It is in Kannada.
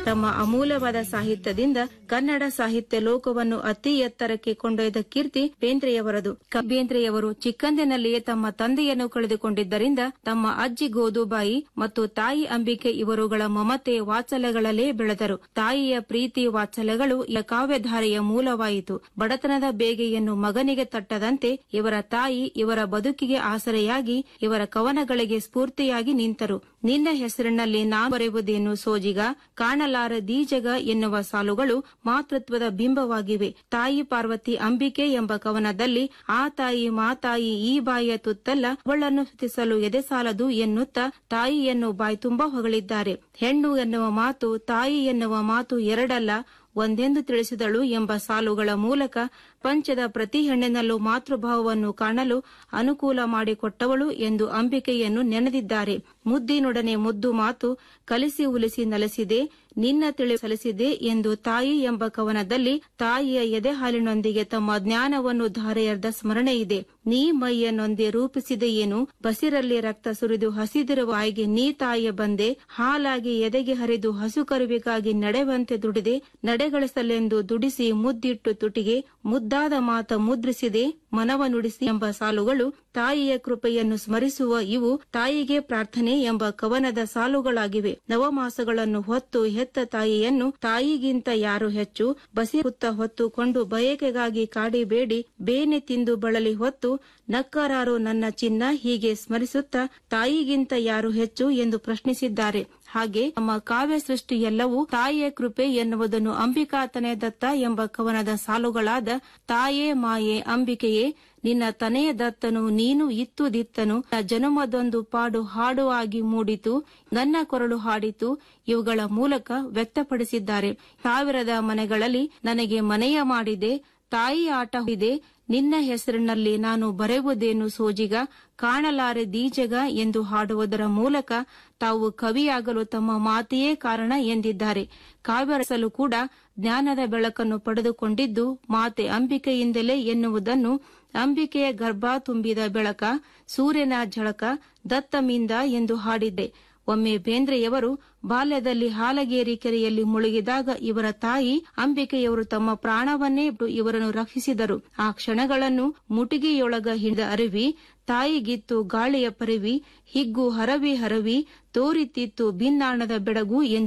ತಮ್ಮ ಅಮೂಲ್ಯವಾದ ಸಾಹಿತ್ಯದಿಂದ ಕನ್ನಡ ಸಾಹಿತ್ಯ ಲೋಕವನ್ನು ಅತಿ ಎತ್ತರಕ್ಕೆ ಕೊಂಡೊಯ್ದ ಕೀರ್ತಿ ಬೇಂದ್ರೆಯವರದು ಕ- ಬೇಂದ್ರೆಯವರು ಚಿಕ್ಕಂದಿನಲ್ಲಿಯೇ ತಮ್ಮ ತಂದೆಯನ್ನು ಕಳೆದುಕೊಂಡಿದ್ದರಿಂದ ತಮ್ಮ ಅಜ್ಜಿ ಗೋದುಬಾಯಿ ಮತ್ತು ತಾಯಿ ಅಂಬಿಕೆ ಇವರುಗಳ ಮಮತೆ ವಾತ್ಸಲ್ಯಗಳಲ್ಲೇ ಬೆಳೆದರು ತಾಯಿಯ ಪ್ರೀತಿ ವಾತ್ಸಲ್ಯಗಳು ಈ ಕಾವ್ಯಧಾರೆಯ ಮೂಲವಾಯಿತು ಬಡತನದ ಬೇಗೆಯನ್ನು ಮಗನಿಗೆ ತಟ್ಟದಂತೆ ಇವರ ತಾಯಿ ಇವರ ಬದುಕಿಗೆ ಆಸರೆಯಾಗಿ ಇವರ ಕವನಗಳಿಗೆ ಸ್ಫೂರ್ತಿಯಾಗಿ ನಿಂತರು ನಿನ್ನ ಹೆಸರಿನಲ್ಲಿ ನಾ ಬರೆಯುವುದೇನು ಸೋಜಿಗ ಕಾಣಲಾರ ದೀಜಗ ಎನ್ನುವ ಸಾಲುಗಳು ಮಾತೃತ್ವದ ಬಿಂಬವಾಗಿವೆ ತಾಯಿ ಪಾರ್ವತಿ ಅಂಬಿಕೆ ಎಂಬ ಕವನದಲ್ಲಿ ಆ ತಾಯಿ ಮಾತಾಯಿ ಈ ಬಾಯಿಯ ತುತ್ತಲ್ಲ ಅವಳನ್ನು ಸ್ತುತಿಸಲು ಎದೆ ಸಾಲದು ಎನ್ನುತ್ತಾ ತಾಯಿಯನ್ನು ಬಾಯ್ತುಂಬಾ ಹೊಗಳಿದ್ದಾರೆ ಹೆಣ್ಣು ಎನ್ನುವ ಮಾತು ತಾಯಿ ಎನ್ನುವ ಮಾತು ಎರಡಲ್ಲ ಒಂದೆಂದು ತಿಳಿಸಿದಳು ಎಂಬ ಸಾಲುಗಳ ಮೂಲಕ ಪಂಚದ ಪ್ರತಿ ಹೆಣ್ಣಿನಲ್ಲೂ ಮಾತೃಭಾವವನ್ನು ಕಾಣಲು ಅನುಕೂಲ ಮಾಡಿಕೊಟ್ಟವಳು ಎಂದು ಅಂಬಿಕೆಯನ್ನು ನೆನೆದಿದ್ದಾರೆ ಮುದ್ದಿನೊಡನೆ ಮುದ್ದು ಮಾತು ಕಲಿಸಿ ಉಲಿಸಿ ನಲಿಸಿದೆ ನಿನ್ನ ತಿಳಿ ಸಲಿಸಿದೆ ಎಂದು ತಾಯಿ ಎಂಬ ಕವನದಲ್ಲಿ ತಾಯಿಯ ಎದೆ ಹಾಲಿನೊಂದಿಗೆ ತಮ್ಮ ಜ್ಞಾನವನ್ನು ಧಾರೆಯರ್ದ ಸ್ಮರಣೆ ಇದೆ ನೀ ಮೈಯನ್ನೊಂದೇ ರೂಪಿಸಿದೆಯೇನು ಬಸಿರಲ್ಲಿ ರಕ್ತ ಸುರಿದು ಹಸಿದಿರುವ ಆಯ್ಗೆ ನೀ ತಾಯಿಯ ಬಂದೆ ಹಾಲಾಗಿ ಎದೆಗೆ ಹರಿದು ಹಸು ಕರುವಿಗಾಗಿ ನಡೆವಂತೆ ದುಡಿದೆ ನಡೆಗಳಿಸಲೆಂದು ದುಡಿಸಿ ಮುದ್ದಿಟ್ಟು ತುಟಿಗೆ ಮುದ್ದಾದ ಮಾತ ಮುದ್ರಿಸಿದೆ ಮನವ ನುಡಿಸಿ ಎಂಬ ಸಾಲುಗಳು ತಾಯಿಯ ಕೃಪೆಯನ್ನು ಸ್ಮರಿಸುವ ಇವು ತಾಯಿಗೆ ಪ್ರಾರ್ಥನೆ ಎಂಬ ಕವನದ ಸಾಲುಗಳಾಗಿವೆ ನವಮಾಸಗಳನ್ನು ಹೊತ್ತು ಹೆತ್ತ ತಾಯಿಯನ್ನು ತಾಯಿಗಿಂತ ಯಾರು ಹೆಚ್ಚು ಬಸಿ ಹುತ್ತ ಹೊತ್ತುಕೊಂಡು ಬಯಕೆಗಾಗಿ ಕಾಡಿಬೇಡಿ ಬೇನೆ ತಿಂದು ಬಳಲಿ ಹೊತ್ತು ನಕ್ಕರಾರು ನನ್ನ ಚಿನ್ನ ಹೀಗೆ ಸ್ಮರಿಸುತ್ತಾ ತಾಯಿಗಿಂತ ಯಾರು ಹೆಚ್ಚು ಎಂದು ಪ್ರಶ್ನಿಸಿದ್ದಾರೆ ಹಾಗೆ ನಮ್ಮ ಕಾವ್ಯ ಸೃಷ್ಟಿ ಎಲ್ಲವೂ ತಾಯಿಯ ಕೃಪೆ ಎನ್ನುವುದನ್ನು ಅಂಬಿಕಾತನೇ ದತ್ತ ಎಂಬ ಕವನದ ಸಾಲುಗಳಾದ ತಾಯೇ ಮಾಯೆ ಅಂಬಿಕೆಯೇ ನಿನ್ನ ತನೆಯ ದತ್ತನು ನೀನು ಇತ್ತು ದಿತ್ತನು ನನ್ನ ಜನುಮದೊಂದು ಪಾಡು ಹಾಡು ಆಗಿ ಮೂಡಿತು ನನ್ನ ಕೊರಳು ಹಾಡಿತು ಇವುಗಳ ಮೂಲಕ ವ್ಯಕ್ತಪಡಿಸಿದ್ದಾರೆ ಸಾವಿರದ ಮನೆಗಳಲ್ಲಿ ನನಗೆ ಮನೆಯ ಮಾಡಿದೆ ತಾಯಿ ಆಟ ಇದೆ ನಿನ್ನ ಹೆಸರಿನಲ್ಲಿ ನಾನು ಬರೆಯುವುದೇನು ಸೋಜಿಗ ಕಾಣಲಾರೆ ದೀಜಗ ಎಂದು ಹಾಡುವುದರ ಮೂಲಕ ತಾವು ಕವಿಯಾಗಲು ತಮ್ಮ ಮಾತೆಯೇ ಕಾರಣ ಎಂದಿದ್ದಾರೆ ಕಾವ್ಯರಸಲು ಕೂಡ ಜ್ಞಾನದ ಬೆಳಕನ್ನು ಪಡೆದುಕೊಂಡಿದ್ದು ಮಾತೆ ಅಂಬಿಕೆಯಿಂದಲೇ ಎನ್ನುವುದನ್ನು ಅಂಬಿಕೆಯ ಗರ್ಭ ತುಂಬಿದ ಬೆಳಕ ಸೂರ್ಯನ ಝಳಕ ದತ್ತಮಿಂದ ಎಂದು ಹಾಡಿದ್ದೆ ಒಮ್ಮೆ ಬೇಂದ್ರೆಯವರು ಬಾಲ್ಯದಲ್ಲಿ ಹಾಲಗೇರಿ ಕೆರೆಯಲ್ಲಿ ಮುಳುಗಿದಾಗ ಇವರ ತಾಯಿ ಅಂಬಿಕೆಯವರು ತಮ್ಮ ಪ್ರಾಣವನ್ನೇ ಬಿಟ್ಟು ಇವರನ್ನು ರಕ್ಷಿಸಿದರು ಆ ಕ್ಷಣಗಳನ್ನು ಮುಟಿಗೆಯೊಳಗ ಹಿಡಿದ ಅರಿವಿ ತಾಯಿಗಿತ್ತು ಗಾಳಿಯ ಪರಿವಿ ಹಿಗ್ಗು ಹರವಿ ಹರವಿ ತೋರಿತಿತ್ತು ಭಿನ್ನಾಣದ ಬೆಡಗು ಎಂದು